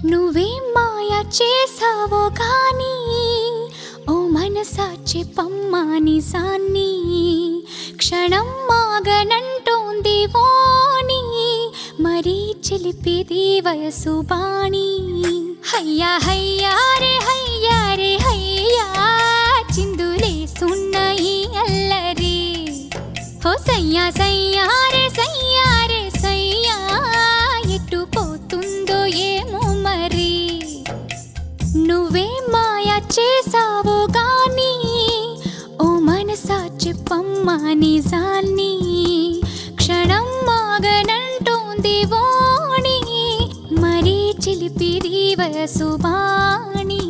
నువ్వేం మాయ చేసావో కానీ ఓ మనసా చెప్పమ్మా నిజాన్ని క్షణం మాగనంటోంది వాణి మరీ చిలిపిది వయసు బాణి హయ్యా హయ్యా రే హయ్యా రే హయ్యా చిందులేసున్న ఈ అల్లరి ఓ సయ్యా సయ్యా రే సయ్యా రే సయ్యా ఎటు పోతుందో ఏమో మరి నువ్వే మాయ చేసావో గాని ఓ మనసా చెప్పమ్మా నిజాన్ని క్షణం మాగనంటోంది వాణి మరీ చిలిపిది వయసు బాణి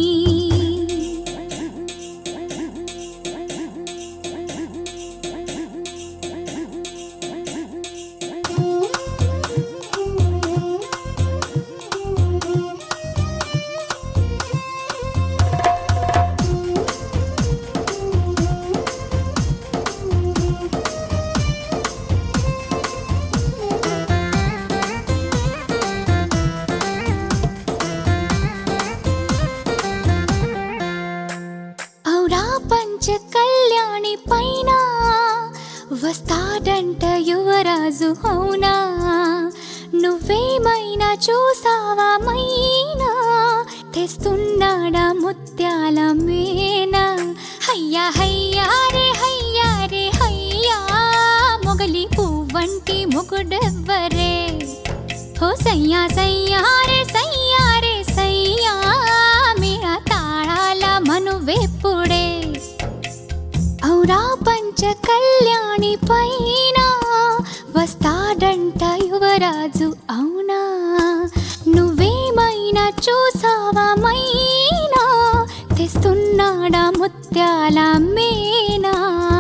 ఔరా పంచ కళ్యాణి పైన వస్తాడంట యువరాజు అవునా నువ్వేమైనా చూసావా మైనా తెస్తున్నాడా ముత్యాల మేనా హయ్యా హయ్యా రే హయ్యా రే హయ్యా మొగలి పువ్వంటి మొగుడెవ్వరే ఓ సయ్యా సయ్యా రే సయ్యా రే సయ్యా మేళ తాళాల మనువెప్పుడే ఔరా పంచ కళ్యాణి పైన వస్తాడంట యువరాజు అవునా నువ్వేమైనా చూసావా మైనా తెస్తున్నాడా ముత్యాల మేనా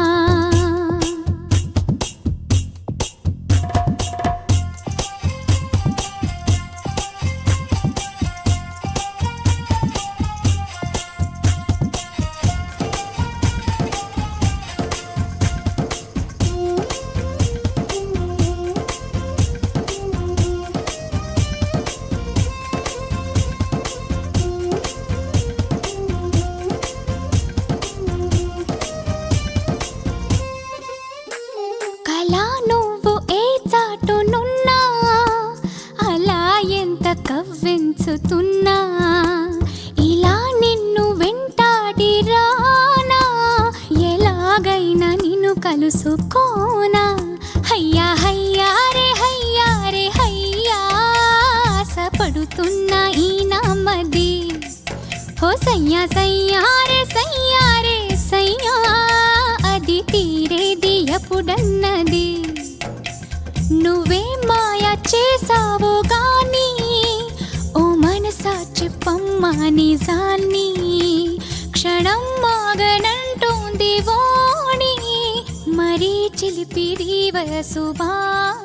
కళా నువ్వు ఏ చాటునున్నా అలా ఎంత కవ్వించుతున్నా ఇలా నిన్ను వెంటాడి రానా ఎలాగైనా నిన్ను కలుసుకోనా హయ్యా హయ్యా రే హయ్యా రే హయ్యా ఆశపడుతున్నా ఈ నామది ఓ సయ్యా సయ్యా రే సయ్యా రే సయ్యా అది తీరేది ఎప్పుడన్నది నువ్వే మాయ చేసావో గాని ఓ మనసా చెప్పమ్మా నిజాన్ని క్షణం మాగనంటోంది వాణి మరీ చిలిపిది వయసు బా